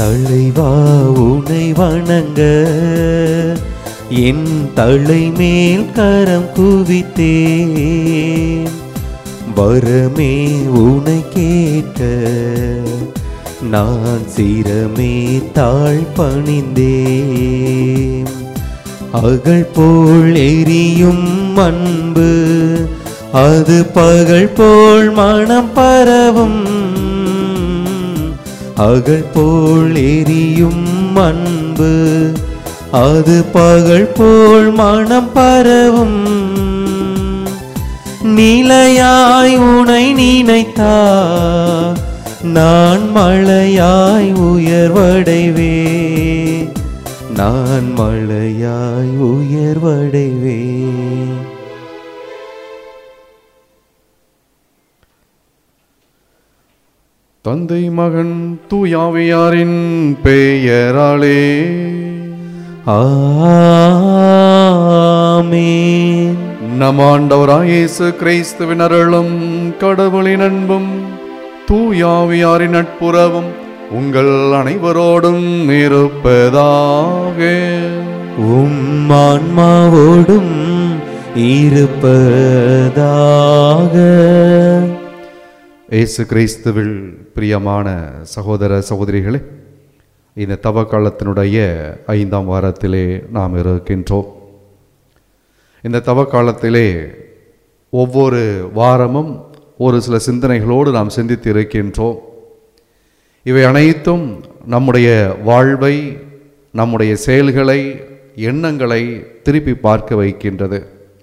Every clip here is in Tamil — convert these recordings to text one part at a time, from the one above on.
தலைவா உனை வணங்க என் தலை மேல் கரம் குவித்தேன் வரமே உனை கேட்க நான் சிரமே தாழ் பணிந்தேன் அகழ் போல் எரியும் அன்பு அது பகல் போல் மனம் பரவும் அகழ் போல் எரியும் அன்பு அது பகல் போல் மனம் பரவும் நிலையாய் உனை நினைத்தா நான் மழையாய் உயர்வடைவே நான் மழையாய் உயர்வடைவே தந்தை மகன் தூயாவியாரின் பெயராலே ஆமென் நம் ஆண்டவராய் இயேசு கிறிஸ்துவின் அருளும் கடவுளின் அன்பும் தூயாவியாரின் நட்புறவும் உங்கள் அனைவரோடும் இருப்பதாக உம் ஆன்மாவோடும் இருப்பதாக இயேசு கிறிஸ்துவில் பிரியமான சகோதர சகோதரிகளே இந்த தவ காலத்தினுடைய ஐந்தாம் வாரத்திலே நாம் இருக்கின்றோம் இந்த தவ காலத்திலே ஒவ்வொரு வாரமும் ஒரு சில சிந்தனைகளோடு நாம் சிந்தித்து இருக்கின்றோம் இவை அனைத்தும் நம்முடைய வாழ்வை நம்முடைய செயல்களை எண்ணங்களை திருப்பி பார்க்க வைக்கின்றது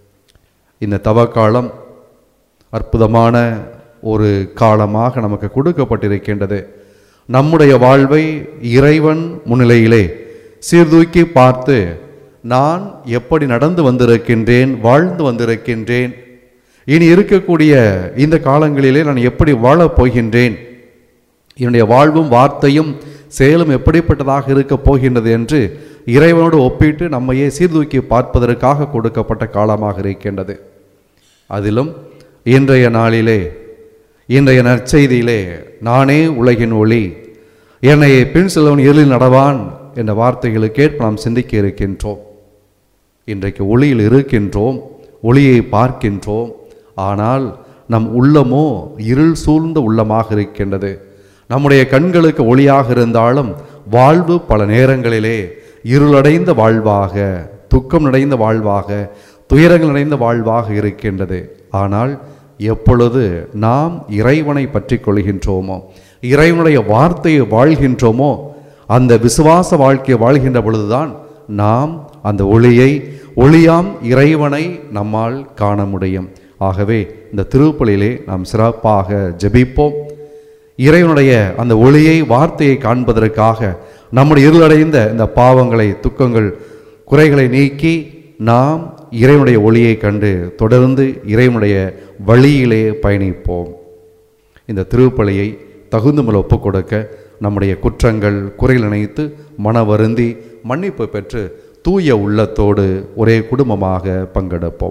இந்த தவக்காலம் அற்புதமான ஒரு காலமாக நமக்கு கொடுக்கப்பட்டிருக்கின்றது நம்முடைய வாழ்வை இறைவன் முன்னிலையிலே சீர்தூக்கி பார்த்து நான் எப்படி நடந்து வந்திருக்கின்றேன் வாழ்ந்து வந்திருக்கின்றேன் இனி இருக்கக்கூடிய இந்த காலங்களிலே நான் எப்படி வாழப் போகின்றேன் என்னுடைய வாழ்வும் வார்த்தையும் செயலும் எப்படிப்பட்டதாக இருக்கப் போகின்றது என்று இறைவனோடு ஒப்பிட்டு நம்மையே சீர்தூக்கி பார்ப்பதற்காக கொடுக்கப்பட்ட காலமாக இருக்கின்றது அதிலும் இன்றைய நாளிலே இன்றைய நற்செய்தியிலே நானே உலகின் ஒளி என்னை பின் செல்வன் இருளில் நடவான் என்ற வார்த்தைகளுக்கேற்ப நாம் சிந்திக்க இருக்கின்றோம் இன்றைக்கு ஒளியில் இருக்கின்றோம் ஒளியை பார்க்கின்றோம் ஆனால் நம் உள்ளமோ இருள் சூழ்ந்த உள்ளமாக இருக்கின்றது நம்முடைய கண்களுக்கு ஒளியாக இருந்தாலும் வாழ்வு பல நேரங்களிலே இருளடைந்த வாழ்வாக துக்கம் நிறைந்த வாழ்வாக துயரங்கள் நிறைந்த வாழ்வாக இருக்கின்றது ஆனால் எப்பொழுது நாம் இறைவனை பற்றி கொள்கின்றோமோ இறைவனுடைய வார்த்தையை வாழ்கின்றோமோ அந்த விசுவாச வாழ்க்கையை வாழ்கின்ற பொழுதுதான் நாம் அந்த ஒளியை ஒளியாம் இறைவனை நம்மால் காண முடியும் ஆகவே இந்த திருப்பலியிலே நாம் சிறப்பாக ஜெபிப்போம் இறைவனுடைய அந்த ஒளியை வார்த்தையை காண்பதற்காக நம்முடைய இருளடைந்த இந்த பாவங்களை துக்கங்கள் குறைகளை நீக்கி நாம் இறைவனுடைய ஒளியை கண்டு தொடர்ந்து இறைவனுடைய வழியிலே பயணிப்போம் இந்த திருப்பலியை தகுந்தமுல ஒப்புக் கொடுக்க நம்முடைய குற்றங்கள் குறைகள் நினைத்து மன வருந்தி மன்னிப்பு பெற்று தூய உள்ளத்தோடு ஒரே குடும்பமாக பங்கெடுப்போம்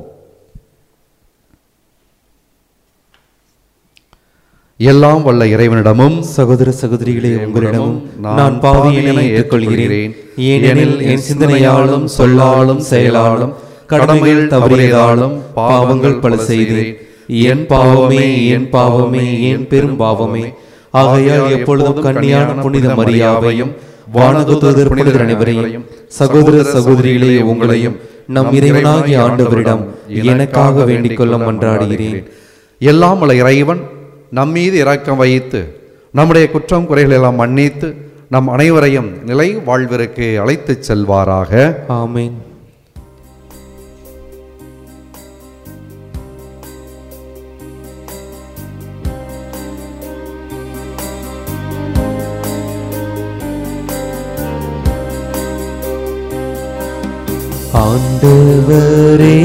எல்லாம் வல்ல இறைவனிடமும் சகோதர சகோதரிகளே உங்களிடமும் நான் பாவியனை ஏற்றுக்கொள்கிறேன் ஏனெனில் என் சிந்தனையாலும் சொல்லாலும் செயலாலும் கடமையில் தவறியதாலும் பாவங்கள் பல செய்தேன் என் பாவமே என் பாவமே என் பெரும் பாவமே ஆகையால் எப்பொழுதும் கன்னியான புனித மரியாவையும் வானகுதூதர் புனிதர் அனைவரையும் சகோதர சகோதரிகளே உங்களையும் நம் இறைவனாகிய ஆண்டவரிடம் எனக்காக வேண்டிக் கொள்ள மன்றாடுகிறேன் எல்லாம் வல்ல இறைவன் நம் மீது இரக்கம் வைத்து நம்முடைய குற்றம் குறைகள் எல்லாம் மன்னித்து நம் அனைவரையும் நிலை வாழ்விற்கு அழைத்துச் செல்வாராக ஆமென் ஆண்டவரே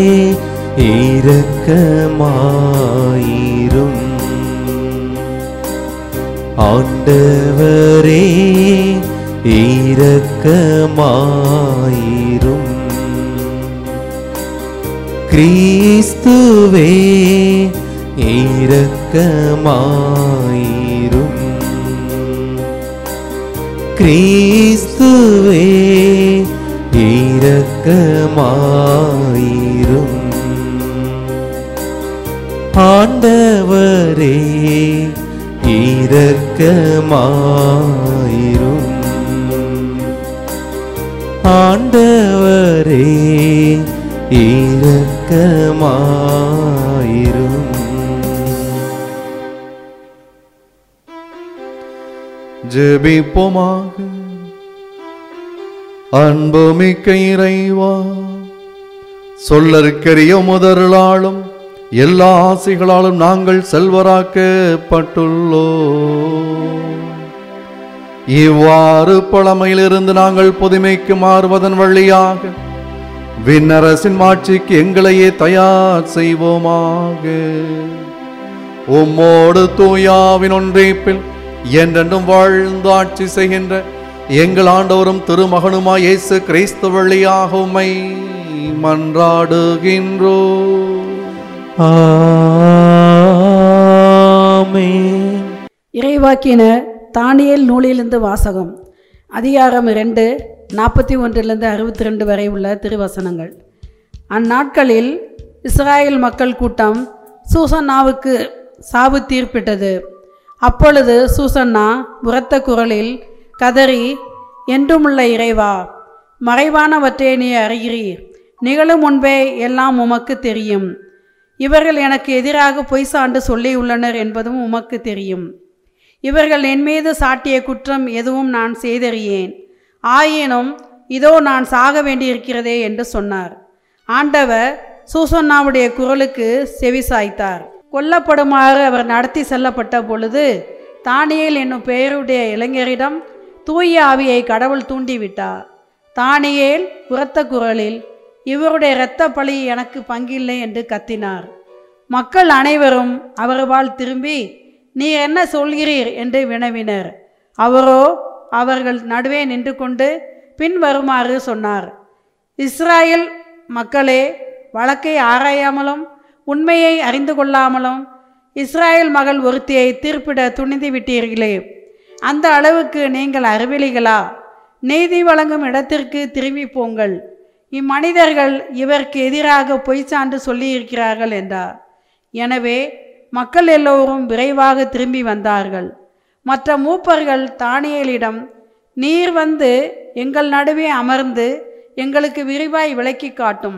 இரக்கமாயிரும் ஆண்டவரே இரக்கமாயிரும் கிறிஸ்துவே இரக்கமாயிரும் கிறிஸ்துவே இரக்கமாயிரும் ஆண்டவரே இரக்கமாயிரும் ஆண்டவரே இரக்கமாயிரும் ஜெபிப்போமாக அன்புமிக்க இறைவா சொல்லற்கரிய முதலாலும் எல்லா ஆசைகளாலும் நாங்கள் செல்வராக்கப்பட்டுள்ளோ இவ்வாறு பழமையிலிருந்து நாங்கள் புதுமைக்கு மாறுவதன் வழியாக விண்ணரசின் மாட்சிக்கு எங்களையே தயார் செய்வோமாக உம்மோடு தூயாவின் ஒன்றிப்பில் என்றென்றும் வாழ்ந்து ஆட்சி செய்கின்ற எங்கள் ஆண்டவரும் திருமகனுமாய் இயேசு கிறிஸ்து வழியாக உம்மை மன்றாடுகின்றோ ஆமென் இறைவாக்கின தானியேல் நூலிலிருந்து வாசகம் அதிகாரம் இரண்டு நாற்பத்தி ஒன்றிலிருந்து அறுபத்தி ரெண்டு வரை உள்ள திருவசனங்கள் அந்நாட்களில் இஸ்ராயேல் மக்கள் கூட்டம் சூசன்னாவுக்கு சாவு தீர்ப்பிட்டது அப்பொழுது சூசன்னா உரத்த குரலில் கதறி என்றுமுள்ள இறைவா மறைவானவற்றை நீ அறிகிறீர் நிகழும் முன்பே எல்லாம் உமக்கு தெரியும் இவர்கள் எனக்கு எதிராக பொய் சான்று சொல்லியுள்ளனர் என்பதும் உமக்கு தெரியும் இவர்கள் என் மீது சாட்டிய குற்றம் எதுவும் நான் செய்தறியேன் ஆயினும் இதோ நான் சாக வேண்டியிருக்கிறதே என்று சொன்னார் ஆண்டவர் சூசன்னாவுடைய குரலுக்கு செவிசாய்த்தார் கொல்லப்படுமாறு அவர் நடத்தி செல்லப்பட்ட பொழுது தானியேல் என்னும் பெயருடைய இளைஞரிடம் தூய ஆவியை கடவுள் தூண்டிவிட்டார் தானியேல் உரத்த குரலில் இவருடைய இரத்த பழி எனக்கு பங்கில்லை என்று கத்தினார் மக்கள் அனைவரும் அவர்பால் திரும்பி நீர் என்ன சொல்கிறீர் என்று வினவினர் அவரோ அவர்கள் நடுவே நின்று கொண்டு பின்வருமாறு சொன்னார் இஸ்ராயேல் மக்களே வழக்கை ஆராயாமலும் உண்மையை அறிந்து கொள்ளாமலும் இஸ்ராயேல் மகள் ஒருத்தியை தீர்ப்பிட துணிந்து விட்டீர்களே அந்த அளவுக்கு நீங்கள் அறிவிலிகளா நீதி வழங்கும் இடத்திற்கு திரும்பி போங்கள் இம்மனிதர்கள் இவருக்கு எதிராக பொய் சான்று சொல்லியிருக்கிறார்கள் என்றார் எனவே மக்கள் எல்லோரும் விரைவாக திரும்பி வந்தார்கள் மற்ற மூப்பர்கள் தானியேலிடம் நீர் வந்து எங்கள் நடுவே அமர்ந்து எங்களுக்கு விரிவாய் விளக்கி காட்டும்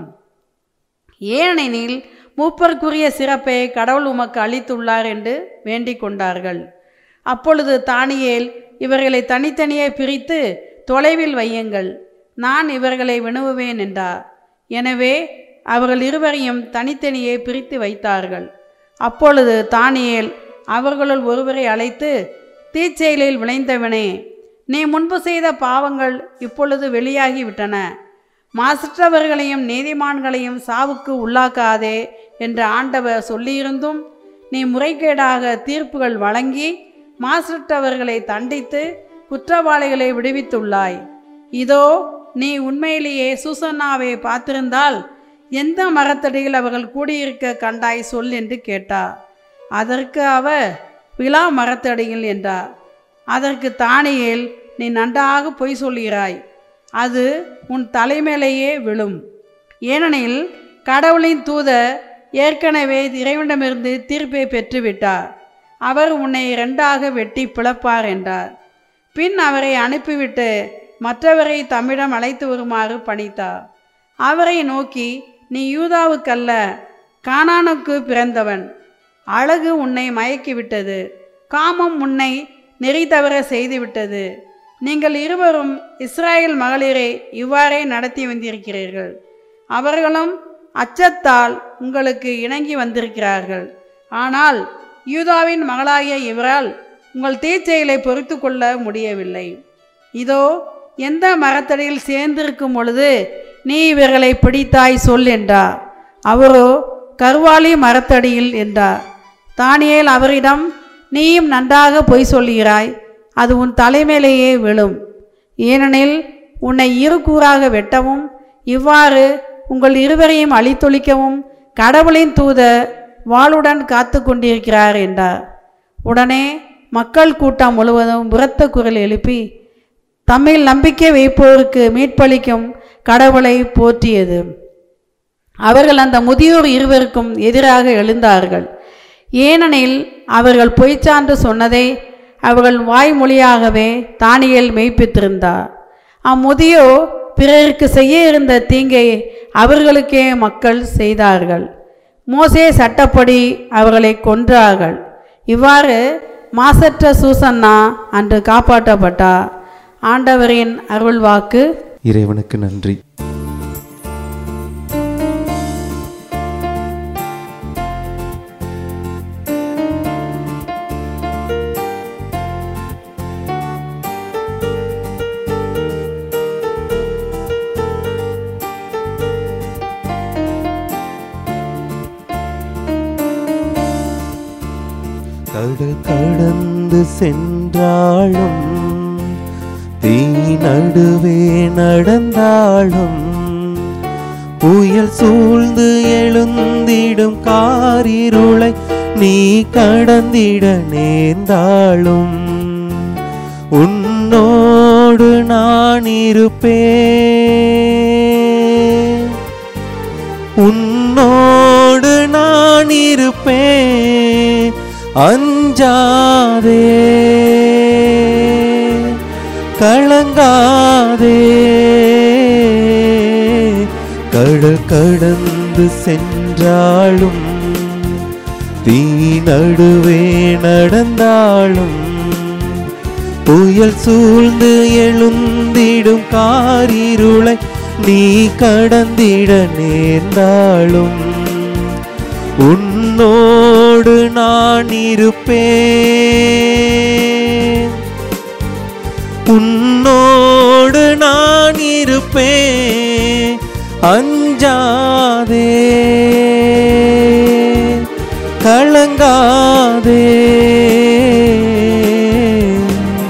ஏனெனில் மூப்பருக்குரிய சிறப்பை கடவுள் உமக்கு அளித்துள்ளார் என்று வேண்டிக் கொண்டார்கள் அப்பொழுது தானியேல் இவர்களை தனித்தனியே பிரித்து தொலைவில் வையுங்கள் நான் இவர்களை வினவுவேன் என்றார் எனவே அவர்கள் இருவரையும் தனித்தனியே பிரித்து வைத்தார்கள் அப்பொழுது தானியேல் அவர்களுள் ஒருவரை அழைத்து தீச்செயலில் விளைந்தவனே நீ முன்பு செய்த பாவங்கள் இப்பொழுது வெளியாகிவிட்டன மாசற்றவர்களையும் நீதிமான்களையும் சாவுக்கு உள்ளாக்காதே என்று ஆண்டவர் சொல்லியிருந்தும் நீ முறைகேடாக தீர்ப்புகள் வழங்கி மாசற்றவர்களை தண்டித்து குற்றவாளிகளை விடுவித்துள்ளாய் இதோ நீ உண்மையிலேயே சூசன்னாவை பார்த்திருந்தால் எந்த மரத்தடியில் அவர்கள் கூடியிருக்க கண்டாய் சொல் என்று கேட்டார் அதற்கு அவர் விழா மரத்தடியில் என்றார் அதற்கு தானியேல் நீ நன்றாக பொய் சொல்கிறாய் அது உன் தலைமையிலேயே விழும் ஏனெனில் கடவுளின் தூதர் ஏற்கனவே இறைவனிடமிருந்து தீர்ப்பை பெற்றுவிட்டார் அவர் உன்னை இரண்டாக வெட்டி பிளப்பார் என்றார் பின் அவரை அனுப்பிவிட்டு மற்றவரை தம்மிடம் அழைத்து வருமாறு பணித்தார் அவரை நோக்கி நீ யூதாவுக்கல்ல கானானுக்கு பிறந்தவன் அழகு உன்னை மயக்கிவிட்டது காமம் உன்னை நெறி தவற செய்துவிட்டது நீங்கள் இருவரும் இஸ்ராயேல் மகளிரை இவ்வாறே நடத்தி வந்திருக்கிறீர்கள் அவர்களும் அச்சத்தால் உங்களுக்கு இணங்கி வந்திருக்கிறார்கள் ஆனால் யூதாவின் மகளாகிய இவரால் உங்கள் தீச்செயலை பொறுத்து கொள்ள முடியவில்லை இதோ எந்த மரத்தடியில் சேர்ந்திருக்கும் பொழுது நீ இவர்களை பிடித்தாய் சொல் என்றார் அவரோ கருவாலி மரத்தடியில் என்றார் தானியேல் அவரிடம் நீயும் நன்றாக பொய் சொல்கிறாய் அது உன் தலைமையிலேயே விழும் ஏனெனில் உன்னை இரு கூறாக வெட்டவும் இவ்வாறு உங்கள் இருவரையும் அழித்தொழிக்கவும் கடவுளின் தூதர் வாளுடன் காத்து கொண்டிருக்கிறார் என்றார் உடனே மக்கள் கூட்டம் முழுவதும் உரத்த குரல் எழுப்பி தம்மில் நம்பிக்கை வைப்போருக்கு மீட்பளிக்கும் கடவுளை போற்றியது அவர்கள் அந்த முதியோர் இருவருக்கும் எதிராக எழுந்தார்கள் ஏனெனில் அவர்கள் பொய்ச்சான்று சொன்னதை அவர்கள் வாய்மொழியாகவே தானியேல் மெய்ப்பித்திருந்தார் அம்முதியோ பிறருக்கு செய்ய இருந்த தீங்கை அவர்களுக்கே மக்கள் செய்தார்கள் மோசே சட்டப்படி அவர்களை கொன்றார்கள் இவ்வாறு மாசற்ற சூசன்னா அன்று காப்பாற்றப்பட்டார் ஆண்டவரின் அருள்வாக்கு இறைவனுக்கு நன்றி கடல் கடந்து சென்றாலும் தீ நடுவே நடந்தாலும் புயல் சூழ்ந்து எழுந்திடும் காரிருளை நீ கடந்திட நேர்ந்தாலும் உன்னோடு நான் இருப்பேன் உன்னோடு நான் இருப்பேன் அஞ்சாதே கலங்காதே கடல் கடந்து சென்றாலும் தீ நடுவே நடந்தாலும் புயல் சூழ்ந்து எழுந்திடும் காரிருளை நீ கடந்திட நேர்ந்தாலும் உன்னோடு நான் இருப்பேன் உன்னோடு நான் இருப்பேன் அஞ்சாதே கலங்காதே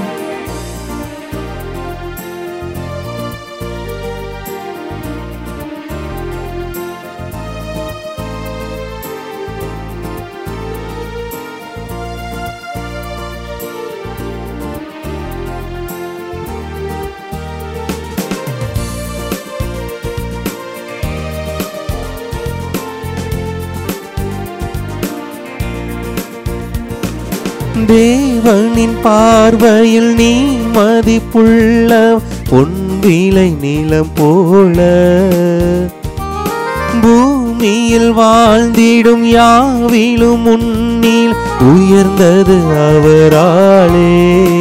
தேவனின் பார்வையில் நீ மதிப்புள்ள பொன் விலை நிலம் போல பூமியில் வாழ்ந்திடும் யாவிலும் முன்னில் உயர்ந்தது அவராலே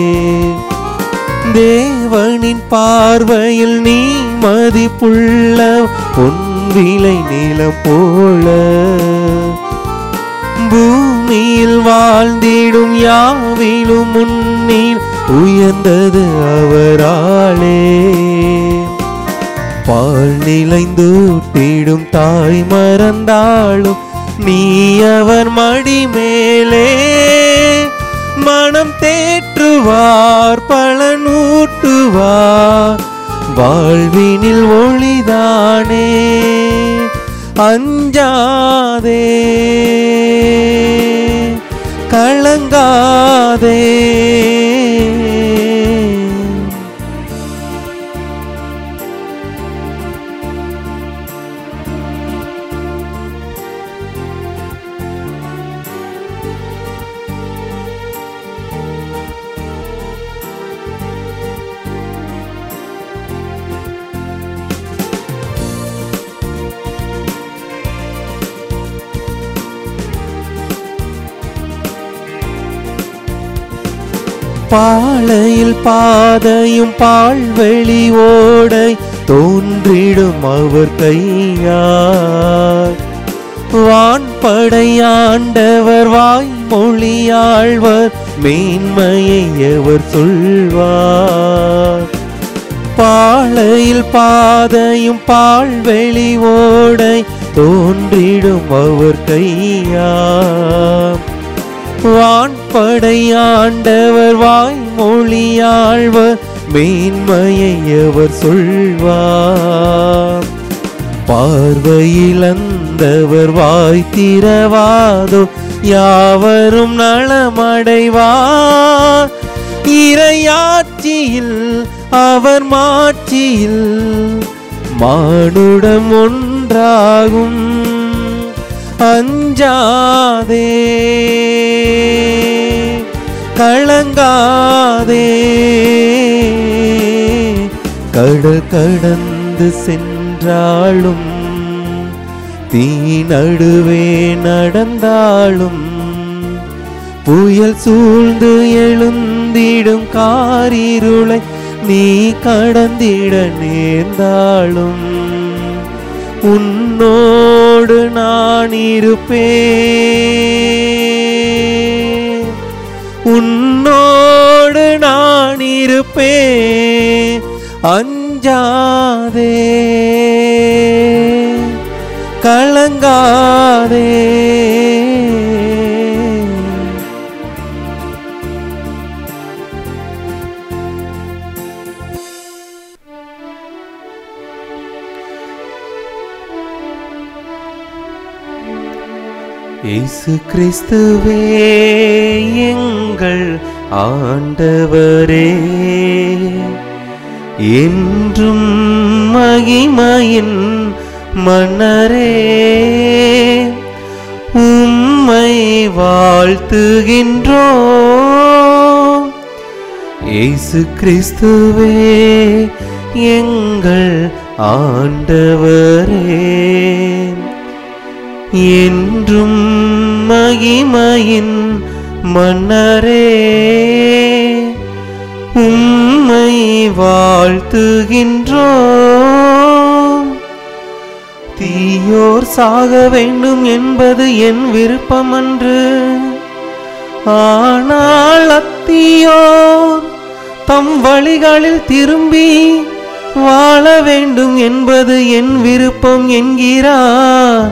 தேவனின் பார்வையில் நீ மதிப்புள்ள பொன் விலை நிலம் போல பூமியில் வாழ்ந்திடும் யாவிலும் முன்னில் உயர்ந்தது அவராலே பால் நிலைந்தூட்டிடும் தாய் மறந்தாலும் நீ அவர் மடி மேலே மனம் தேற்றுவார் பலனூட்டுவார் வாழ்வினில் ஒளிதானே அஞ்சாதே கலங்காதே பாலையில் பாதையும் பால்வெளி ஓடை தோன்றிடும் அவர் கையார் வான்படையாண்டவர் வாய்மொழியாழ்வர் மேன்மையை எவர் சொல்வார் பாலையில் பாதையும் பால்வெளி ஓடை தோன்றிடும் அவர் கையார் வான்படையாண்டவர் வாய்மொழியாழ்வர் மேன்மையை எவர் சொல்வார் பார்வையிழந்தவர் வாய் திறவாதோ யாவரும் நலமடைவார் இறையாட்சியில் அவர் மாட்சியில் மானுடம் ஒன்றாகும் அஞ்சாதே கலங்காதே கடல் கடந்து சென்றாலும் தீ நடுவே நடந்தாலும் புயல் சூழ்ந்து எழுந்திடும் காரிருளை நீ கடந்திட நேர்ந்தாலும் உன்னோடு நான் இருப்பேன் உன்னோடு நான் இருப்பேன் அஞ்சாதே கலங்காதே இயேசு கிறிஸ்துவே எங்கள் ஆண்டவரே என்றும் மகிமையின் மன்னரே உம்மை வாழ்த்துகின்றோம் இயேசு கிறிஸ்துவே எங்கள் ஆண்டவரே என்றும் மகிமையின் மன்னரே உம்மை வாழ்த்துகின்றோம் தீயோர் சாக வேண்டும் என்பது என் விருப்பமன்று ஆனால் அத்தீயோர் தம் வழிகளில் திரும்பி வாழ வேண்டும் என்பது என் விருப்பம் என்கிறார்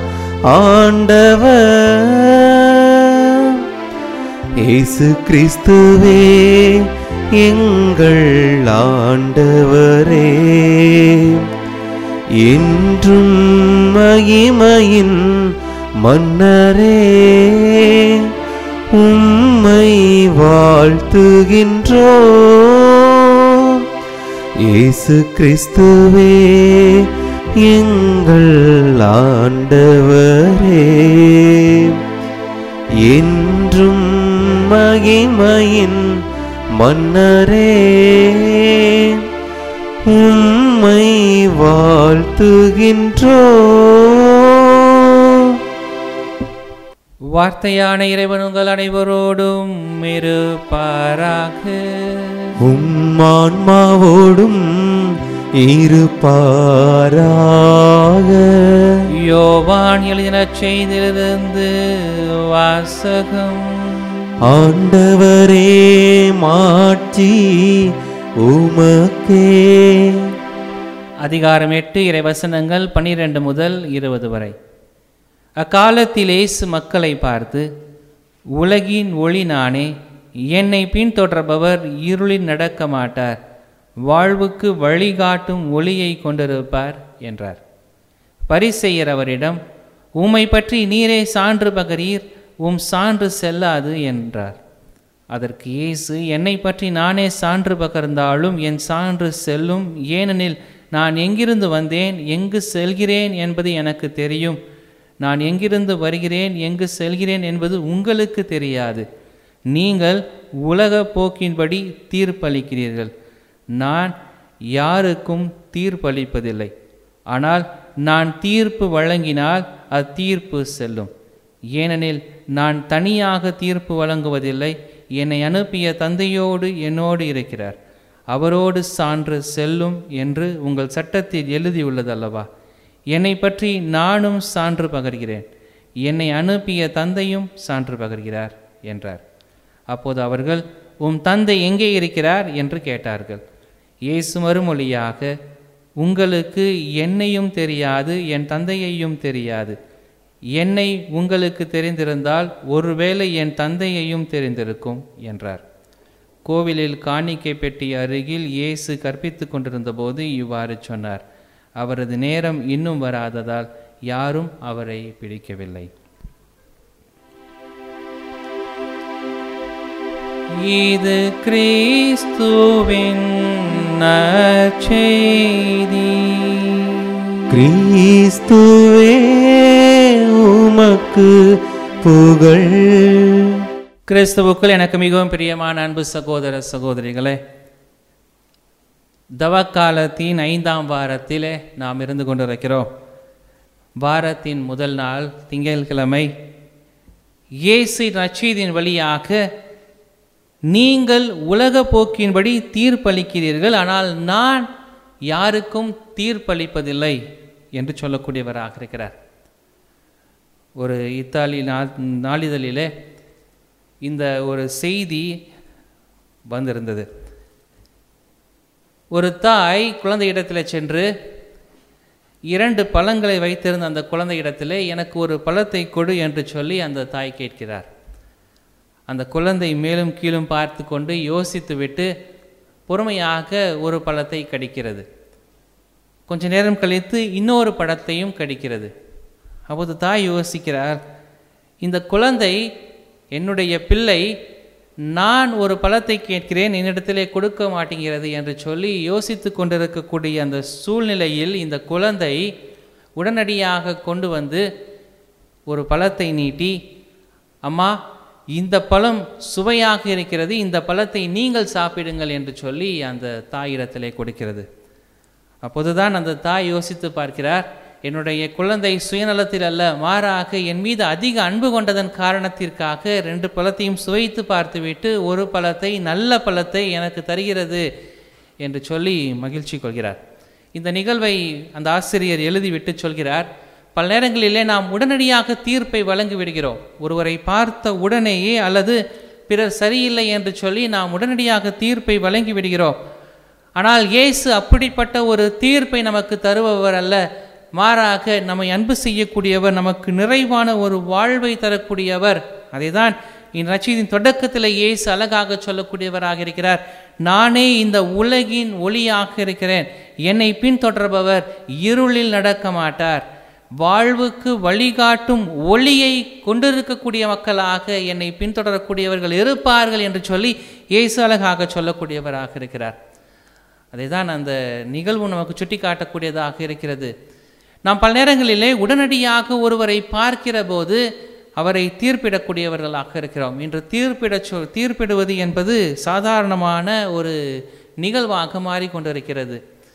ஆண்டவர் இயேசு கிறிஸ்துவே எங்கள் ஆண்டவரே என்றும் மகிமையின் மன்னரே உம்மை வாழ்த்துகின்றோம் இயேசு கிறிஸ்துவே எங்கள் ஆண்டவரே என்றும் மகிமையின் மன்னரே உம்மை வாழ்த்துகின்றோம் வார்த்தையான இறைவன் உங்கள் அனைவரோடும் இருப்பாராக உம்மான்மாவோடும் இருப்பாராக யோவான் எழுதின செய்திலிருந்து வாசகம் ஆண்டவரே மாட்சி உமக்கே அதிகாரம் எட்டு இறைவசனங்கள் பன்னிரண்டு முதல் இருபது வரை அக்காலத்தில் இயேசு மக்களை பார்த்து உலகின் ஒளி நானே என்னை பின்தொடர்பவர் இருளில் நடக்க மாட்டார் வாழ்வுக்கு வழிகாட்டும் ஒளியை கொண்டிருப்பார் என்றார் பரிசெயர் அவரிடம் உம்மை பற்றி நீரே சான்று பகரீர் உம் சான்று செல்லாது என்றார் அதற்கு இயேசு என்னை பற்றி நானே சான்று பகர்ந்தாலும் என் சான்று செல்லும் ஏனெனில் நான் எங்கிருந்து வந்தேன் எங்கு செல்கிறேன் என்பது எனக்கு தெரியும் நான் எங்கிருந்து வருகிறேன் எங்கு செல்கிறேன் என்பது உங்களுக்கு தெரியாது நீங்கள் உலக போக்கின்படி தீர்ப்பளிக்கிறீர்கள் நான் யாருக்கும் தீர்ப்பளிப்பதில்லை ஆனால் நான் தீர்ப்பு வழங்கினால் அத்தீர்ப்பு செல்லும் ஏனெனில் நான் தனியாக தீர்ப்பு வழங்குவதில்லை என்னை அனுப்பிய தந்தையோடு என்னோடு இருக்கிறார் அவரோடு சான்று செல்லும் என்று உங்கள் சட்டத்தில் எழுதியுள்ளதல்லவா என்னை பற்றி நானும் சான்று பகர்கிறேன் என்னை அனுப்பிய தந்தையும் சான்று பகர்கிறார் என்றார் அப்போது அவர்கள் உம் தந்தை எங்கே இருக்கிறார் என்று கேட்டார்கள் இயேசு மறுமொழியாக உங்களுக்கு என்னையும் தெரியாது என் தந்தையையும் தெரியாது என்னை உங்களுக்கு தெரிந்திருந்தால் ஒருவேளை என் தந்தையையும் தெரிந்திருக்கும் என்றார் கோவிலில் காணிக்கை பெட்டி அருகில் இயேசு கற்பித்துக் கொண்டிருந்தபோது இவ்வாறு சொன்னார் அவரது நேரம் இன்னும் வராததால் யாரும் அவரை பிடிக்கவில்லை இது கிறிஸ்துவின் நற்செய்தி கிறிஸ்துவே உமக்கு புகழ் கிறிஸ்துவுக்குள் எனக்கு மிகவும் பிரியமான அன்பு சகோதர சகோதரிகளே தவக்காலத்தின் ஐந்தாம் வாரத்திலே நாம் இருந்து கொண்டிருக்கிறோம் வாரத்தின் முதல் நாள் திங்கட்கிழமை இயேசு நச்சீதின் வழியாக நீங்கள் உலக போக்கின்படி தீர்ப்பளிக்கிறீர்கள் ஆனால் நான் யாருக்கும் தீர்ப்பளிப்பதில்லை என்று சொல்லக்கூடியவராக இருக்கிறார் ஒரு இத்தாலி நா- நாளிதழிலே இந்த ஒரு செய்தி வந்திருந்தது ஒரு தாய் குழந்தையிடத்தில் சென்று இரண்டு பழங்களை வைத்திருந்த அந்த குழந்தையிடத்திலே எனக்கு ஒரு பழத்தை கொடு என்று சொல்லி அந்த தாய் கேட்கிறார் அந்த குழந்தை மேலும் கீழும் பார்த்து கொண்டு யோசித்துவிட்டு பொறுமையாக ஒரு பழத்தை கடிக்கிறது கொஞ்ச நேரம் கழித்து இன்னொரு பழத்தையும் கடிக்கிறது அப்போது தாய் யோசிக்கிறார் இந்த குழந்தை என்னுடைய பிள்ளை நான் ஒரு பழத்தை கேட்கிறேன் என்னிடத்திலே கொடுக்க மாட்டேங்கிறது என்று சொல்லி யோசித்து கொண்டிருக்கக்கூடிய அந்த சூழ்நிலையில் இந்த குழந்தை உடனடியாக கொண்டு வந்து ஒரு பழத்தை நீட்டி அம்மா இந்த பழம் சுவையாக இருக்கிறது இந்த பழத்தை நீங்கள் சாப்பிடுங்கள் என்று சொல்லி அந்த தாயிடத்திலே கொடுக்கிறது அப்போதுதான் அந்த தாய் யோசித்து பார்க்கிறார் என்னுடைய குழந்தை சுயநலத்தில் அல்ல மாறாக என் மீது அதிக அன்பு கொண்டதன் காரணத்திற்காக ரெண்டு பழத்தையும் சுவைத்து பார்த்துவிட்டு ஒரு பழத்தை நல்ல பழத்தை எனக்கு தருகிறது என்று சொல்லி மகிழ்ச்சி கொள்கிறார் இந்த நிகழ்வை அந்த ஆசிரியர் எழுதிவிட்டு சொல்கிறார் பல நேரங்களிலே நாம் உடனடியாக தீர்ப்பை வழங்கி விடுகிறோம் ஒருவரை பார்த்த உடனேயே அல்லது பிறர் சரியில்லை என்று சொல்லி நாம் உடனடியாக தீர்ப்பை வழங்கி விடுகிறோம் ஆனால் இயேசு அப்படிப்பட்ட ஒரு தீர்ப்பை நமக்கு தருபவர் அல்ல மாறாக நம்மை அன்பு செய்யக்கூடியவர் நமக்கு நிறைவான ஒரு வாழ்வை தரக்கூடியவர் அதைதான் இந்நச்சீதின் தொடக்கத்தில் இயேசு அழகாக சொல்லக்கூடியவராக இருக்கிறார் நானே இந்த உலகின் ஒளியாக இருக்கிறேன் என்னை பின்தொடர்பவர் இருளில் நடக்க மாட்டார் வாழ்வுக்கு வழிகாட்டும் ஒளியை கொண்டிருக்கக்கூடிய மக்களாக என்னை பின்தொடரக்கூடியவர்கள் இருப்பார்கள் என்று சொல்லி இயேசு அழகாக சொல்லக்கூடியவராக இருக்கிறார் அதை தான் அந்த நிகழ்வு நமக்கு சுட்டி காட்டக்கூடியதாக இருக்கிறது நாம் பல நேரங்களிலே உடனடியாக ஒருவரை பார்க்கிற போது அவரை தீர்ப்பிடக்கூடியவர்களாக இருக்கிறோம் இன்று தீர்ப்பிட சொல் தீர்ப்பிடுவது என்பது சாதாரணமான ஒரு நிகழ்வாக மாறிக்கொண்டிருக்கிறது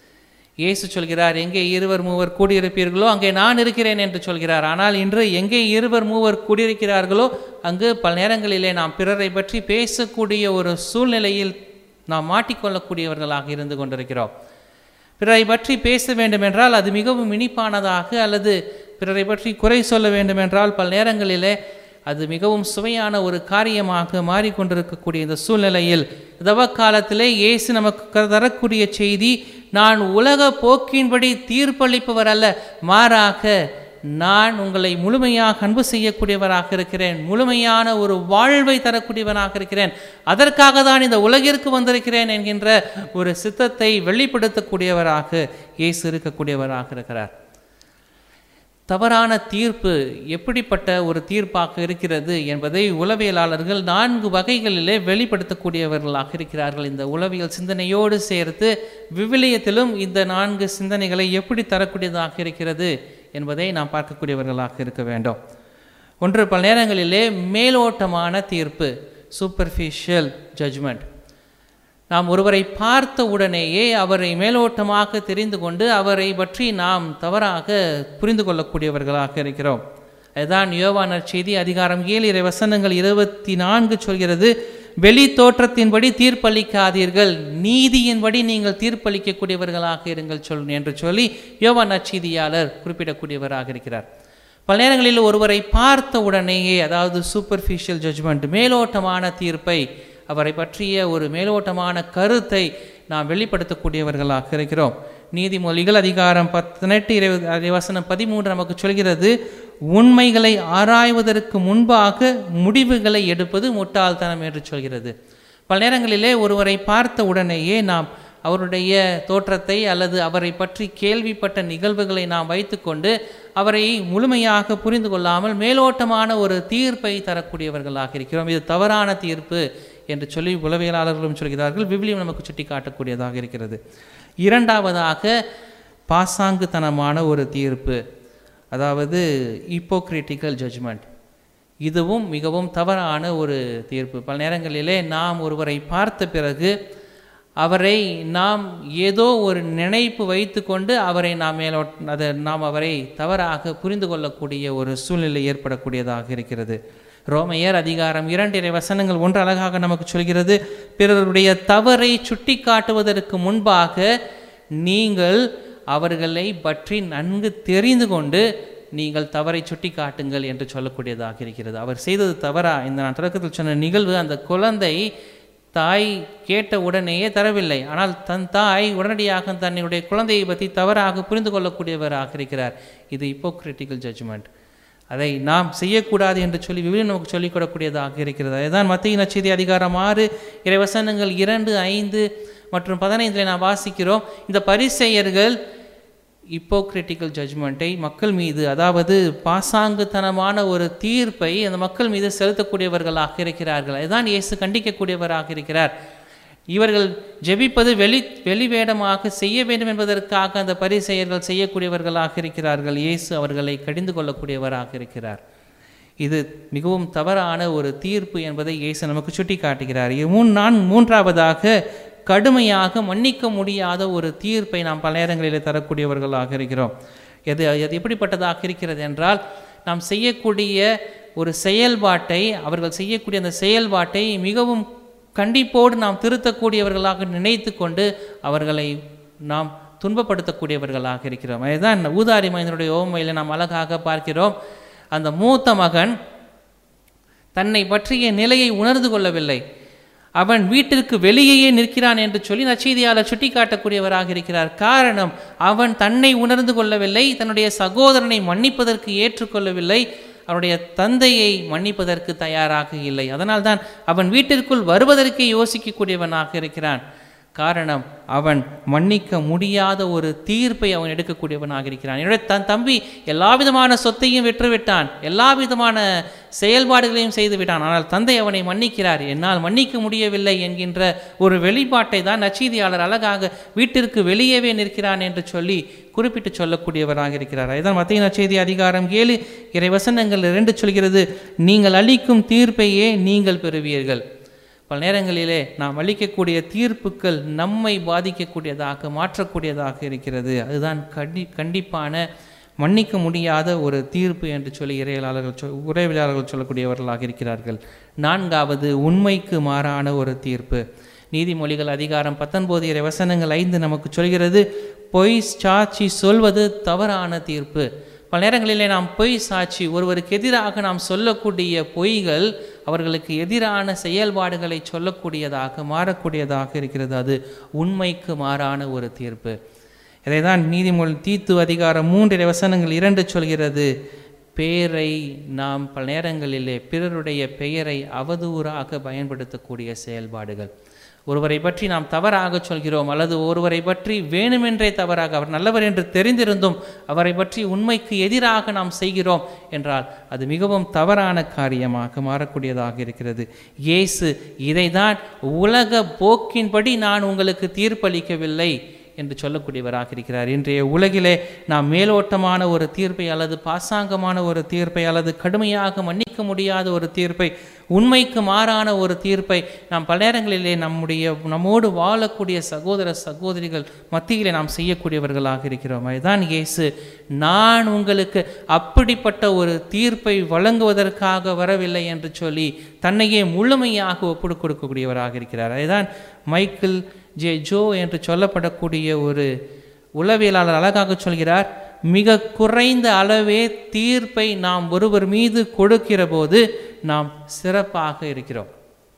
இயேசு சொல்கிறார் எங்கே இருவர் மூவர் கூடியிருப்பீர்களோ அங்கே நான் இருக்கிறேன் என்று சொல்கிறார் ஆனால் இன்று எங்கே இருவர் மூவர் கூடியிருக்கிறார்களோ அங்கு பல நேரங்களிலே நாம் பிறரை பற்றி பேசக்கூடிய ஒரு சூழ்நிலையில் நாம் மாட்டிக்கொள்ளக்கூடியவர்களாக இருந்து கொண்டிருக்கிறோம் பிறரை பற்றி பேச வேண்டுமென்றால் அது மிகவும் இனிப்பானதாக அல்லது பிறரை பற்றி குறை சொல்ல வேண்டுமென்றால் பல நேரங்களிலே அது மிகவும் சுவையான ஒரு காரியமாக மாறிக்கொண்டிருக்கக்கூடிய இந்த சூழ்நிலையில் தவ காலத்திலே இயேசு நமக்கு க- தரக்கூடிய செய்தி நான் உலக போக்கின்படி தீர்ப்பளிப்பவர் அல்ல மாறாக நான் உங்களை முழுமையாக அன்பு செய்யக்கூடியவராக இருக்கிறேன் முழுமையான ஒரு வாழ்வை தரக்கூடியவனாக இருக்கிறேன் அதற்காக தான் இந்த உலகிற்கு வந்திருக்கிறேன் என்கின்ற ஒரு சித்தத்தை வெளிப்படுத்தக்கூடியவராக இயேசு இருக்கக்கூடியவராக இருக்கிறார் தவறான தீர்ப்பு எப்படிப்பட்ட ஒரு தீர்ப்பாக இருக்கிறது என்பதை உளவியலாளர்கள் நான்கு வகைகளிலே வெளிப்படுத்தக்கூடியவர்களாக இருக்கிறார்கள் இந்த உளவியல் சிந்தனையோடு சேர்த்து விவிலியத்திலும் இந்த நான்கு சிந்தனைகளை எப்படி தரக்கூடியதாக இருக்கிறது என்பதை நாம் பார்க்கக்கூடியவர்களாக இருக்க வேண்டும் ஒன்று பல நேரங்களிலே மேலோட்டமான தீர்ப்பு சூப்பர்ஃபிஷியல் ஜட்ஜ்மெண்ட் நாம் ஒருவரை பார்த்த உடனேயே அவரை மேலோட்டமாக தெரிந்து கொண்டு அவரை பற்றி நாம் தவறாக புரிந்து கொள்ளக்கூடியவர்களாக இருக்கிறோம் அதுதான் யோவானர் செய்தி அதிகாரம் ஏழு இறை வசனங்கள் இருபத்தி நான்கு சொல்கிறது வெளி தோற்றத்தின்படி தீர்ப்பளிக்காதீர்கள் நீதியின்படி நீங்கள் தீர்ப்பளிக்கக்கூடியவர்களாக இருங்கள் சொல் என்று சொல்லி யோவான் நற்செய்தியாளர் குறிப்பிடக்கூடியவராக இருக்கிறார் பல நேரங்களில் ஒருவரை பார்த்த உடனேயே அதாவது சூப்பர்ஃபிஷியல் ஜட்ஜ்மெண்ட் மேலோட்டமான தீர்ப்பை அவரை பற்றிய ஒரு மேலோட்டமான கருத்தை நாம் வெளிப்படுத்தக்கூடியவர்களாக இருக்கிறோம் நீதிமொழிகள் அதிகாரம் பதினெட்டு இருபது வசனம் பதிமூன்று நமக்கு சொல்கிறது உண்மைகளை ஆராய்வதற்கு முன்பாக முடிவுகளை எடுப்பது முட்டாள்தனம் என்று சொல்கிறது பல நேரங்களிலே ஒருவரை பார்த்த உடனேயே நாம் அவருடைய தோற்றத்தை அல்லது அவரை பற்றி கேள்விப்பட்ட நிகழ்வுகளை நாம் வைத்துக்கொண்டு அவரை முழுமையாக புரிந்து கொள்ளாமல் மேலோட்டமான ஒரு தீர்ப்பை தரக்கூடியவர்களாக இருக்கிறோம் இது தவறான தீர்ப்பு என்று சொல்லி உளவியலாளர்களும் சொல்கிறார்கள் விவிலியம் நமக்கு சுட்டி காட்டக்கூடியதாக இருக்கிறது இரண்டாவதாக பாசாங்குத்தனமான ஒரு தீர்ப்பு அதாவது இப்போக்ரிட்டிக்கல் ஜட்ஜ்மெண்ட் இதுவும் மிகவும் தவறான ஒரு தீர்ப்பு பல நேரங்களிலே நாம் ஒருவரை பார்த்த பிறகு அவரை நாம் ஏதோ ஒரு நினைப்பு வைத்துக்கொண்டு அவரை நாம் மேலோ அதை நாம் அவரை தவறாக புரிந்து கொள்ளக்கூடிய ஒரு சூழ்நிலை ஏற்படக்கூடியதாக இருக்கிறது ரோமையர் அதிகாரம் இரண்டிரை வசனங்கள் ஒன்று அழகாக நமக்கு சொல்கிறது பிறருடைய தவறை சுட்டி காட்டுவதற்கு முன்பாக நீங்கள் அவர்களை பற்றி நன்கு தெரிந்து கொண்டு நீங்கள் தவறை சுட்டி காட்டுங்கள் என்று சொல்லக்கூடியதாக இருக்கிறது அவர் செய்தது தவறா இந்த நான் தொடக்கத்தில் சொன்ன நிகழ்வு அந்த குழந்தை தாய் கேட்ட உடனேயே தரவில்லை ஆனால் தன் தாய் உடனடியாக தன்னுடைய குழந்தையை பற்றி தவறாக புரிந்து கொள்ளக்கூடியவராக இருக்கிறார் இது இப்போக்ரிட்டிக்கல் ஜட்ஜ்மெண்ட் அதை நாம் செய்யக்கூடாது என்று சொல்லி விவிலியம் நமக்கு சொல்லிக் கொடுக்கக்கூடியதாக இருக்கிறது அதுதான் மத்திய நச்செய்தி அதிகாரம் ஆறு இறைவசனங்கள் இரண்டு ஐந்து மற்றும் பதினைந்தில் நாம் வாசிக்கிறோம் இந்த பரிசெயர்கள் இப்போக்ரிட்டிக்கல் ஜட்ஜ்மெண்ட்டை மக்கள் மீது அதாவது பாசாங்குத்தனமான ஒரு தீர்ப்பை அந்த மக்கள் மீது செலுத்தக்கூடியவர்களாக இருக்கிறார்கள் அதுதான் இயேசு கண்டிக்கக்கூடியவராக இருக்கிறார் இவர்கள் ஜெபிப்பது வெளி வெளிவேடமாக செய்ய வேண்டும் என்பதற்காக அந்த பரிசெயர்கள் செய்யக்கூடியவர்களாக இருக்கிறார்கள் இயேசு அவர்களை கடிந்து கொள்ளக்கூடியவராக இருக்கிறார் இது மிகவும் தவறான ஒரு தீர்ப்பு என்பதை இயேசு நமக்கு சுட்டி காட்டுகிறார் மூன் நான் மூன்றாவதாக கடுமையாக மன்னிக்க முடியாத ஒரு தீர்ப்பை நாம் பல நேரங்களில் தரக்கூடியவர்களாக இருக்கிறோம் எது அது எப்படிப்பட்டதாக இருக்கிறது என்றால் நாம் செய்யக்கூடிய ஒரு செயல்பாட்டை அவர்கள் செய்யக்கூடிய அந்த செயல்பாட்டை மிகவும் கண்டிப்போடு நாம் திருத்தக்கூடியவர்களாக நினைத்து கொண்டு அவர்களை நாம் துன்பப்படுத்தக்கூடியவர்களாக இருக்கிறோம் அதுதான் ஊதாரி மனிதனுடைய ஓமையில் நாம் அழகாக பார்க்கிறோம் அந்த மூத்த மகன் தன்னை பற்றிய நிலையை உணர்ந்து கொள்ளவில்லை அவன் வீட்டிற்கு வெளியேயே நிற்கிறான் என்று சொல்லி நச்செய்தியாளர் சுட்டி காட்டக்கூடியவராக இருக்கிறார் காரணம் அவன் தன்னை உணர்ந்து கொள்ளவில்லை தன்னுடைய சகோதரனை மன்னிப்பதற்கு ஏற்றுக்கொள்ளவில்லை அவனுடைய தந்தையை மன்னிப்பதற்கு தயாராக இல்லை அதனால்தான் அவன் வீட்டிற்குள் வருவதற்கே யோசிக்கக்கூடியவனாக இருக்கிறான் காரணம் அவன் மன்னிக்க முடியாத ஒரு தீர்ப்பை அவன் எடுக்கக்கூடியவனாக இருக்கிறான் என்னுடைய தன் தம்பி எல்லா விதமான சொத்தையும் விற்றுவிட்டான் எல்லா விதமான செயல்பாடுகளையும் செய்து விட்டான் ஆனால் தந்தை அவனை மன்னிக்கிறார் என்னால் மன்னிக்க முடியவில்லை என்கின்ற ஒரு வெளிப்பாட்டை தான் நச்சீதியாளர் அழகாக வீட்டிற்கு வெளியவே நிற்கிறான் என்று சொல்லி குறிப்பிட்டு சொல்லக்கூடியவராக இருக்கிறார் அதுதான் மத்திய நச்செய்தி அதிகாரம் ஏழு இறை வசனங்கள் இரண்டு சொல்கிறது நீங்கள் அளிக்கும் தீர்ப்பையே நீங்கள் பெறுவீர்கள் பல நேரங்களிலே நாம் அளிக்கக்கூடிய தீர்ப்புகள் நம்மை பாதிக்கக்கூடியதாக மாற்றக்கூடியதாக இருக்கிறது அதுதான் கண்டி கண்டிப்பான மன்னிக்க முடியாத ஒரு தீர்ப்பு என்று சொல்லி இறையலாளர்கள் சொல் உரையாளர்கள் சொல்லக்கூடியவர்களாக இருக்கிறார்கள் நான்காவது உண்மைக்கு மாறான ஒரு தீர்ப்பு நீதிமொழிகள் அதிகாரம் பத்தொன்பது இறை வசனங்கள் ஐந்து நமக்கு சொல்கிறது பொய் சாட்சி சொல்வது தவறான தீர்ப்பு பல நேரங்களிலே நாம் பொய் சாட்சி ஒருவருக்கு எதிராக நாம் சொல்லக்கூடிய பொய்கள் அவர்களுக்கு எதிரான செயல்பாடுகளை சொல்லக்கூடியதாக மாறக்கூடியதாக இருக்கிறது அது உண்மைக்கு மாறான ஒரு தீர்ப்பு இதை தான் நீதிமொழி தீத்து அதிகாரம் மூன்று வசனங்கள் இரண்டு சொல்கிறது பெயரை நாம் பல நேரங்களிலே பிறருடைய பெயரை அவதூறாக பயன்படுத்தக்கூடிய செயல்பாடுகள் ஒருவரை பற்றி நாம் தவறாக சொல்கிறோம் அல்லது ஒருவரை பற்றி வேணுமென்றே தவறாக அவர் நல்லவர் என்று தெரிந்திருந்தும் அவரை பற்றி உண்மைக்கு எதிராக நாம் செய்கிறோம் என்றால் அது மிகவும் தவறான காரியமாக மாறக்கூடியதாக இருக்கிறது இயேசு இதைதான் உலக போக்கின்படி நான் உங்களுக்கு தீர்ப்பளிக்கவில்லை என்று சொல்லக்கூடியவராக இருக்கிறார் இன்றைய உலகிலே நாம் மேலோட்டமான ஒரு தீர்ப்பை அல்லது பாசாங்கமான ஒரு தீர்ப்பை அல்லது கடுமையாக மன்னிக்க முடியாத ஒரு தீர்ப்பை உண்மைக்கு மாறான ஒரு தீர்ப்பை நாம் பல நேரங்களிலே நம்முடைய நம்மோடு வாழக்கூடிய சகோதர சகோதரிகள் மத்தியிலே நாம் செய்யக்கூடியவர்களாக இருக்கிறோம் அதுதான் இயேசு நான் உங்களுக்கு அப்படிப்பட்ட ஒரு தீர்ப்பை வழங்குவதற்காக வரவில்லை என்று சொல்லி தன்னையே முழுமையாக ஒப்புடு கொடுக்கக்கூடியவராக இருக்கிறார் அதுதான் மைக்கேல் ஜே ஜோ என்று சொல்லப்படக்கூடிய ஒரு உளவியலாளர் அழகாக சொல்கிறார் மிக குறைந்த அளவே தீர்ப்பை நாம் ஒருவர் மீது கொடுக்கிற போது நாம் சிறப்பாக இருக்கிறோம்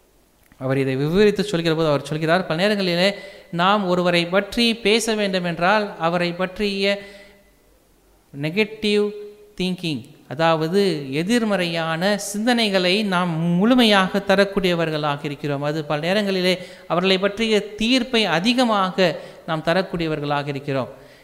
அவர் இதை விவரித்து சொல்கிற போது அவர் சொல்கிறார் பல நேரங்களிலே நாம் ஒருவரை பற்றி பேச வேண்டும் என்றால் அவரை பற்றிய நெகட்டிவ் திங்கிங் அதாவது எதிர்மறையான சிந்தனைகளை நாம் முழுமையாக தரக்கூடியவர்களாக இருக்கிறோம் அது பல நேரங்களிலே அவர்களை பற்றிய தீர்ப்பை அதிகமாக நாம் தரக்கூடியவர்களாக இருக்கிறோம்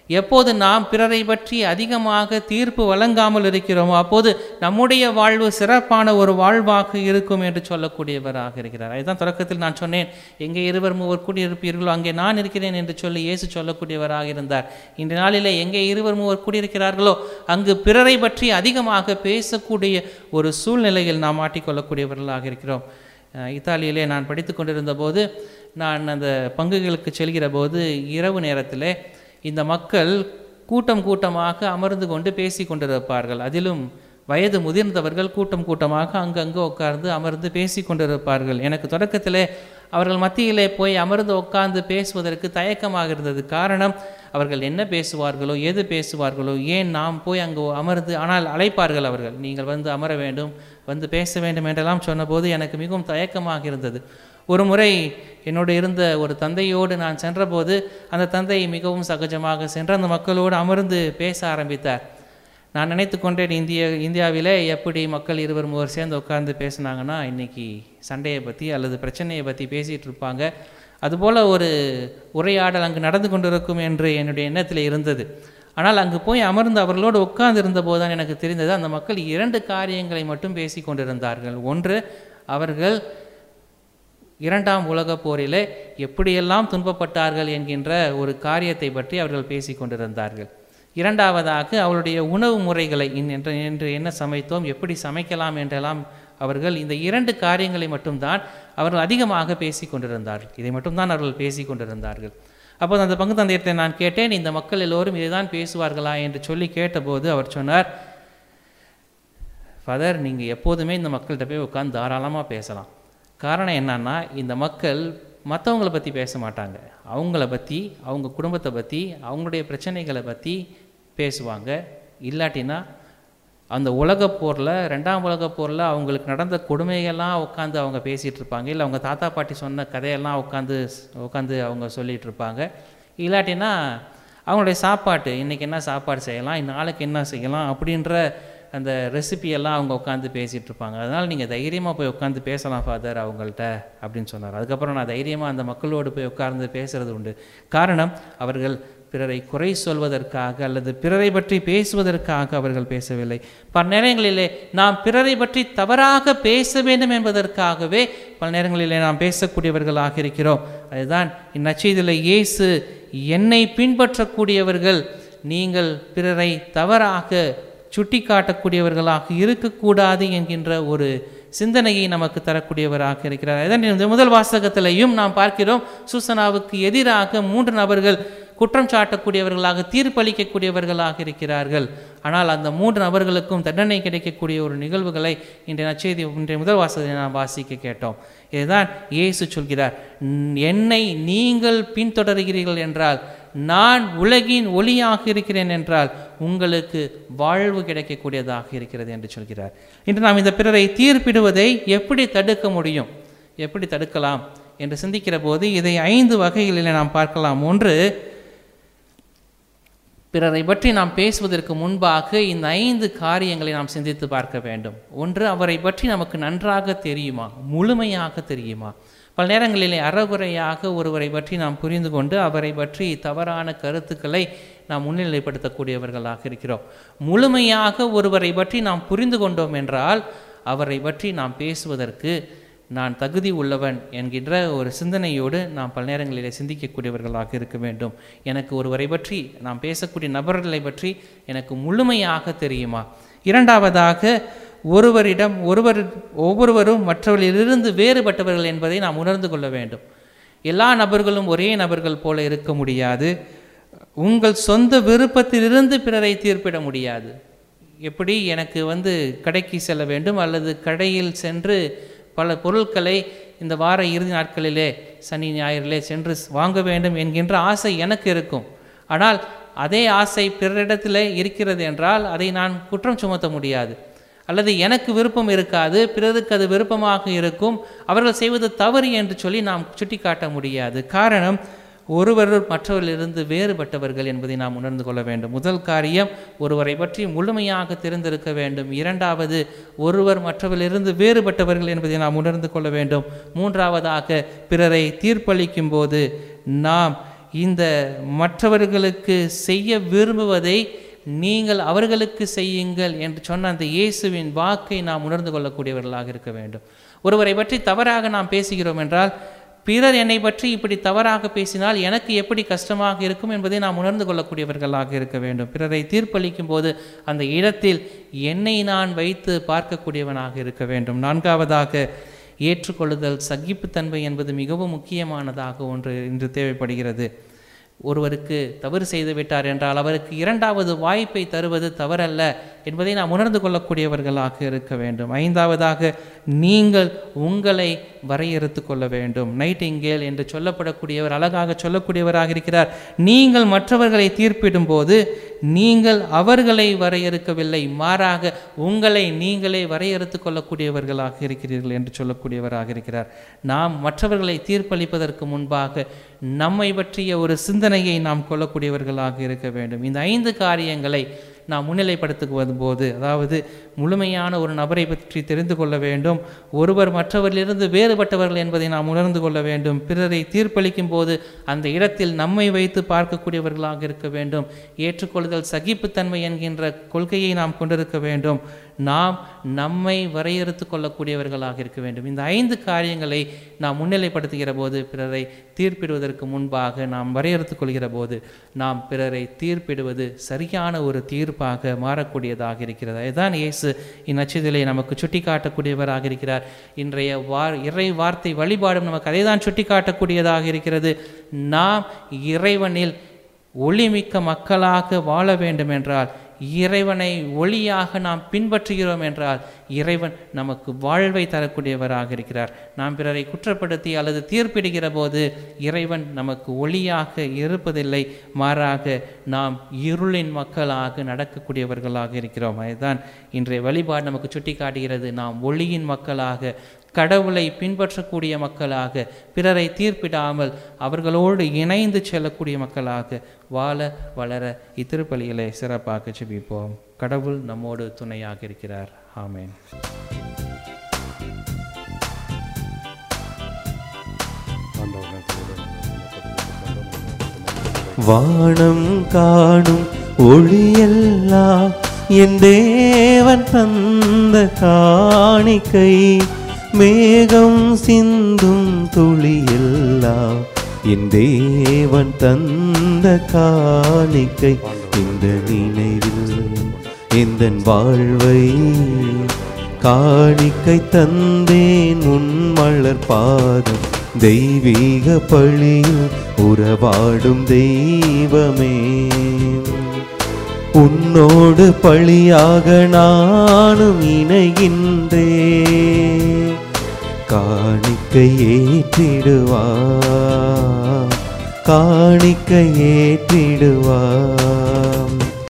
எப்போது நாம் பிறரை பற்றி அதிகமாக தீர்ப்பு வழங்காமல் இருக்கிறோமோ அப்போது நம்முடைய வாழ்வு சிறப்பான ஒரு வாழ்வாக இருக்கும் என்று சொல்லக்கூடியவராக இருக்கிறார் அதுதான் தொடக்கத்தில் நான் சொன்னேன் எங்கே இருவர் மூவர் கூடியிருப்பீர்களோ அங்கே நான் இருக்கிறேன் என்று சொல்லி இயேசு சொல்லக்கூடியவராக இருந்தார் இன்று நாளிலே எங்கே இருவர் மூவர் கூடியிருக்கிறார்களோ அங்கு பிறரை பற்றி அதிகமாக பேசக்கூடிய ஒரு சூழ்நிலையில் நாம் மாட்டிக்கொள்ளக்கூடியவர்களாக இருக்கிறோம் அஹ் இத்தாலியிலே நான் படித்து கொண்டிருந்த போது நான் அந்த பங்குகளுக்கு செல்கிற போது இரவு நேரத்திலே இந்த மக்கள் கூட்டம் கூட்டமாக அமர்ந்து கொண்டு பேசி கொண்டிருப்பார்கள் அதிலும் வயது முதிர்ந்தவர்கள் கூட்டம் கூட்டமாக அங்கங்கே உட்கார்ந்து அமர்ந்து பேசி கொண்டிருப்பார்கள் எனக்கு தொடக்கத்திலே அவர்கள் மத்தியிலே போய் அமர்ந்து உட்கார்ந்து பேசுவதற்கு தயக்கமாக இருந்தது காரணம் அவர்கள் என்ன பேசுவார்களோ எது பேசுவார்களோ ஏன் நாம் போய் அங்கு அமர்ந்து ஆனால் அழைப்பார்கள் அவர்கள் நீங்கள் வந்து அமர வேண்டும் வந்து பேச வேண்டும் என்றெல்லாம் சொன்னபோது எனக்கு மிகவும் தயக்கமாக இருந்தது ஒரு முறை என்னோடு இருந்த ஒரு தந்தையோடு நான் சென்றபோது அந்த தந்தை மிகவும் சகஜமாக சென்று அந்த மக்களோடு அமர்ந்து பேச ஆரம்பித்தார் நான் நினைத்து கொண்டேன் இந்திய இந்தியாவிலே எப்படி மக்கள் இருவர் மூவர் சேர்ந்து உட்கார்ந்து பேசுனாங்கன்னா இன்னைக்கு சண்டையை பற்றி அல்லது பிரச்சனையை பற்றி பேசிகிட்டு இருப்பாங்க அதுபோல் ஒரு உரையாடல் அங்கு நடந்து கொண்டிருக்கும் என்று என்னுடைய எண்ணத்தில் இருந்தது ஆனால் அங்கு போய் அமர்ந்து அவர்களோடு உட்கார்ந்து இருந்த போதுதான் எனக்கு தெரிந்தது அந்த மக்கள் இரண்டு காரியங்களை மட்டும் பேசி கொண்டிருந்தார்கள் ஒன்று அவர்கள் இரண்டாம் உலகப் போரிலே எப்படியெல்லாம் துன்பப்பட்டார்கள் என்கின்ற ஒரு காரியத்தை பற்றி அவர்கள் பேசிக் கொண்டிருந்தார்கள் இரண்டாவதாக அவருடைய உணவு முறைகளை இன் என்று என்று என்ன சமைத்தோம் எப்படி சமைக்கலாம் என்றெல்லாம் அவர்கள் இந்த இரண்டு காரியங்களை மட்டும்தான் அவர்கள் அதிகமாக பேசிக் கொண்டிருந்தார்கள் இதை மட்டும்தான் அவர்கள் பேசிக் கொண்டிருந்தார்கள் அப்போது அந்த பங்கு தந்தையத்தை நான் கேட்டேன் இந்த மக்கள் எல்லோரும் இதைதான் பேசுவார்களா என்று சொல்லி கேட்டபோது அவர் சொன்னார் ஃபாதர் நீங்கள் எப்போதுமே இந்த மக்கள்கிட்ட போய் உட்காந்து தாராளமாக பேசலாம் காரணம் என்னன்னா இந்த மக்கள் மற்றவங்கள பற்றி பேச மாட்டாங்க அவங்கள பற்றி அவங்க குடும்பத்தை பற்றி அவங்களுடைய பிரச்சனைகளை பற்றி பேசுவாங்க இல்லாட்டினா அந்த உலகப் போரில் ரெண்டாம் உலகப் போரில் அவங்களுக்கு நடந்த கொடுமைகள்லாம் உட்காந்து அவங்க பேசிகிட்டு இருப்பாங்க இல்லை அவங்க தாத்தா பாட்டி சொன்ன கதையெல்லாம் உட்காந்து உட்காந்து அவங்க சொல்லிகிட்டு இருப்பாங்க இல்லாட்டினா அவங்களுடைய சாப்பாட்டு இன்றைக்கி என்ன சாப்பாடு செய்யலாம் நாளைக்கு என்ன செய்யலாம் அப்படின்ற அந்த ரெசிபியெல்லாம் அவங்க உட்காந்து பேசிகிட்டு இருப்பாங்க அதனால் நீங்கள் தைரியமாக போய் உட்காந்து பேசலாம் ஃபாதர் அவங்கள்ட்ட அப்படின்னு சொன்னார் அதுக்கப்புறம் நான் தைரியமாக அந்த மக்களோடு போய் உட்கார்ந்து பேசுறது உண்டு காரணம் அவர்கள் பிறரை குறை சொல்வதற்காக அல்லது பிறரை பற்றி பேசுவதற்காக அவர்கள் பேசவில்லை பல நேரங்களிலே நாம் பிறரை பற்றி தவறாக பேச வேண்டும் என்பதற்காகவே பல நேரங்களிலே நாம் பேசக்கூடியவர்களாக இருக்கிறோம் அதுதான் இந்நச்செய்தியில் இயேசு என்னை பின்பற்றக்கூடியவர்கள் நீங்கள் பிறரை தவறாக சுட்டி காட்டக்கூடியவர்களாக இருக்கக்கூடாது என்கின்ற ஒரு சிந்தனையை நமக்கு தரக்கூடியவராக இருக்கிறார் இதன் இந்த முதல் வாசகத்திலையும் நாம் பார்க்கிறோம் சூசனாவுக்கு எதிராக மூன்று நபர்கள் குற்றம் சாட்டக்கூடியவர்களாக தீர்ப்பளிக்கக்கூடியவர்களாக இருக்கிறார்கள் ஆனால் அந்த மூன்று நபர்களுக்கும் தண்டனை கிடைக்கக்கூடிய ஒரு நிகழ்வுகளை இன்றைய நச்செய்தி இன்றைய முதல் வாசகத்தை நாம் வாசிக்க கேட்டோம் இதுதான் இயேசு சொல்கிறார் "ந- என்னை நீங்கள் பின்தொடர்கிறீர்கள் என்றால் நான் உலகின் ஒளியாக இருக்கிறேன் என்றால் உங்களுக்கு வாழ்வு கிடைக்கக்கூடியதாக இருக்கிறது என்று சொல்கிறார் இன்று நாம் இந்த பிறரை தீர்ப்பிடுவதை எப்படி தடுக்க முடியும் எப்படி தடுக்கலாம் என்று சிந்திக்கிற போது இதை ஐந்து வகைகளில் நாம் பார்க்கலாம் ஒன்று பிறரை பற்றி நாம் பேசுவதற்கு முன்பாக இந்த ஐந்து காரியங்களை நாம் சிந்தித்து பார்க்க வேண்டும் ஒன்று அவரை பற்றி நமக்கு நன்றாக தெரியுமா முழுமையாக தெரியுமா பல நேரங்களிலே அறகுறையாக ஒருவரை பற்றி நாம் புரிந்து கொண்டு அவரை பற்றி தவறான கருத்துக்களை நாம் முன்னிலைப்படுத்தக்கூடியவர்களாக இருக்கிறோம் முழுமையாக ஒருவரை பற்றி நாம் புரிந்து கொண்டோம் என்றால் அவரை பற்றி நாம் பேசுவதற்கு நான் தகுதி உள்ளவன் என்கின்ற ஒரு சிந்தனையோடு நாம் பல நேரங்களிலே சிந்திக்கக்கூடியவர்களாக இருக்க வேண்டும் எனக்கு ஒருவரை பற்றி நாம் பேசக்கூடிய நபர்களை பற்றி எனக்கு முழுமையாக தெரியுமா இரண்டாவதாக ஒருவரிடம் ஒருவர் ஒவ்வொருவரும் மற்றவர்களிலிருந்து வேறுபட்டவர்கள் என்பதை நாம் உணர்ந்து கொள்ள வேண்டும் எல்லா நபர்களும் ஒரே நபர்கள் போல இருக்க முடியாது உங்கள் சொந்த விருப்பத்திலிருந்து பிறரை தீர்ப்பிட முடியாது எப்படி எனக்கு வந்து கடைக்கு செல்ல வேண்டும் அல்லது கடையில் சென்று பல பொருட்களை இந்த வார இறுதி நாட்களிலே சனி ஞாயிறிலே சென்று வாங்க வேண்டும் என்கின்ற ஆசை எனக்கு இருக்கும் ஆனால் அதே ஆசை பிறரிடத்திலே இருக்கிறது என்றால் அதை நான் குற்றம் சுமத்த முடியாது அல்லது எனக்கு விருப்பம் இருக்காது பிறருக்கு அது விருப்பமாக இருக்கும் அவர்கள் செய்வது தவறு என்று சொல்லி நாம் சுட்டிக்காட்ட முடியாது காரணம் ஒருவர் மற்றவரிலிருந்து வேறுபட்டவர்கள் என்பதை நாம் உணர்ந்து கொள்ள வேண்டும் முதல் காரியம் ஒருவரை பற்றி முழுமையாக தெரிந்திருக்க வேண்டும் இரண்டாவது ஒருவர் மற்றவரிலிருந்து வேறுபட்டவர்கள் என்பதை நாம் உணர்ந்து கொள்ள வேண்டும் மூன்றாவதாக பிறரை தீர்ப்பளிக்கும் போது நாம் இந்த மற்றவர்களுக்கு செய்ய விரும்புவதை நீங்கள் அவர்களுக்கு செய்யுங்கள் என்று சொன்ன அந்த இயேசுவின் வாக்கை நாம் உணர்ந்து கொள்ளக்கூடியவர்களாக இருக்க வேண்டும் ஒருவரை பற்றி தவறாக நாம் பேசுகிறோம் என்றால் பிறர் என்னை பற்றி இப்படி தவறாக பேசினால் எனக்கு எப்படி கஷ்டமாக இருக்கும் என்பதை நாம் உணர்ந்து கொள்ளக்கூடியவர்களாக இருக்க வேண்டும் பிறரை தீர்ப்பளிக்கும் போது அந்த இடத்தில் என்னை நான் வைத்து பார்க்கக்கூடியவனாக இருக்க வேண்டும் நான்காவதாக ஏற்றுக்கொள்ளுதல் சகிப்புத்தன்மை என்பது மிகவும் முக்கியமானதாக ஒன்று இன்று தேவைப்படுகிறது ஒருவருக்கு தவறு செய்து விட்டார் என்றால் அவருக்கு இரண்டாவது வாய்ப்பை தருவது தவறல்ல என்பதை நாம் உணர்ந்து கொள்ளக்கூடியவர்களாக இருக்க வேண்டும் ஐந்தாவதாக நீங்கள் உங்களை வரையறுத்து கொள்ள வேண்டும் நைட்டிங்கேல் என்று சொல்லப்படக்கூடியவர் அழகாக சொல்லக்கூடியவராக இருக்கிறார் நீங்கள் மற்றவர்களை தீர்ப்பிடும் போது நீங்கள் அவர்களை வரையறுக்கவில்லை மாறாக உங்களை நீங்களே வரையறுத்து கொள்ளக்கூடியவர்களாக இருக்கிறீர்கள் என்று சொல்லக்கூடியவராக இருக்கிறார் நாம் மற்றவர்களை தீர்ப்பளிப்பதற்கு முன்பாக நம்மை பற்றிய ஒரு சிந்தனையை நாம் கொள்ளக்கூடியவர்களாக இருக்க வேண்டும் இந்த ஐந்து காரியங்களை நாம் முன்னிலைப்படுத்துவது போது அதாவது முழுமையான ஒரு நபரை பற்றி தெரிந்து கொள்ள வேண்டும் ஒருவர் மற்றவரிலிருந்து வேறுபட்டவர்கள் என்பதை நாம் உணர்ந்து கொள்ள வேண்டும் பிறரை தீர்ப்பளிக்கும் போது அந்த இடத்தில் நம்மை வைத்து பார்க்கக்கூடியவர்களாக இருக்க வேண்டும் ஏற்றுக்கொள்ளுதல் சகிப்புத்தன்மை என்கின்ற கொள்கையை நாம் கொண்டிருக்க வேண்டும் நாம் நம்மை வரையறுத்து கொள்ளக்கூடியவர்களாக இருக்க வேண்டும் இந்த ஐந்து காரியங்களை நாம் முன்னிலைப்படுத்துகிற போது பிறரை தீர்ப்பிடுவதற்கு முன்பாக நாம் வரையறுத்து கொள்கிற போது நாம் பிறரை தீர்ப்பிடுவது சரியான ஒரு தீர்ப்பாக மாறக்கூடியதாக இருக்கிறது அதுதான் இயேசு இந்நட்சத்திலே நமக்கு சுட்டி காட்டக்கூடியவராக இருக்கிறார் இன்றைய வார் இறை வார்த்தை வழிபாடும் நமக்கு அதை தான் சுட்டி காட்டக்கூடியதாக இருக்கிறது நாம் இறைவனில் ஒளிமிக்க மக்களாக வாழ வேண்டும் என்றால் இறைவனை ஒளியாக நாம் பின்பற்றுகிறோம் என்றால் இறைவன் நமக்கு வாழ்வை தரக்கூடியவராக இருக்கிறார் நாம் பிறரை குற்றப்படுத்தி அல்லது தீர்ப்பிடுகிற போது இறைவன் நமக்கு ஒளியாக இருப்பதில்லை மாறாக நாம் இருளின் மக்களாக நடக்கக்கூடியவர்களாக இருக்கிறோம் அதுதான் இன்றைய வழிபாடு நமக்கு சுட்டி காட்டுகிறது நாம் ஒளியின் மக்களாக கடவுளை பின்பற்றக்கூடிய மக்களாக பிறரை தீர்ப்பிடாமல் அவர்களோடு இணைந்து செல்லக்கூடிய மக்களாக வாழ வளர இத்திருப்பலிகளை சிறப்பாக ஜெபிப்போம் கடவுள் நம்மோடு துணையாக இருக்கிறார் ஆமென் வானம் காணும் ஒளியெல்லாம் என் தேவன் தந்த காணிக்கை மேகம் சிந்தும் துளியெல்லாம் என் தேவன் தந்த காணிக்கை இந்த நினைவில் இந்த வாழ்வை காணிக்கை தந்தேன் உன் மலர் பாதம் தெய்வீக பழியில் உறவாடும் தெய்வமே உன்னோடு பழியாக நானும் இணைகின்றே காணிக்கை ஏற்றிடுவா காணிக்கை ஏற்றிடுவா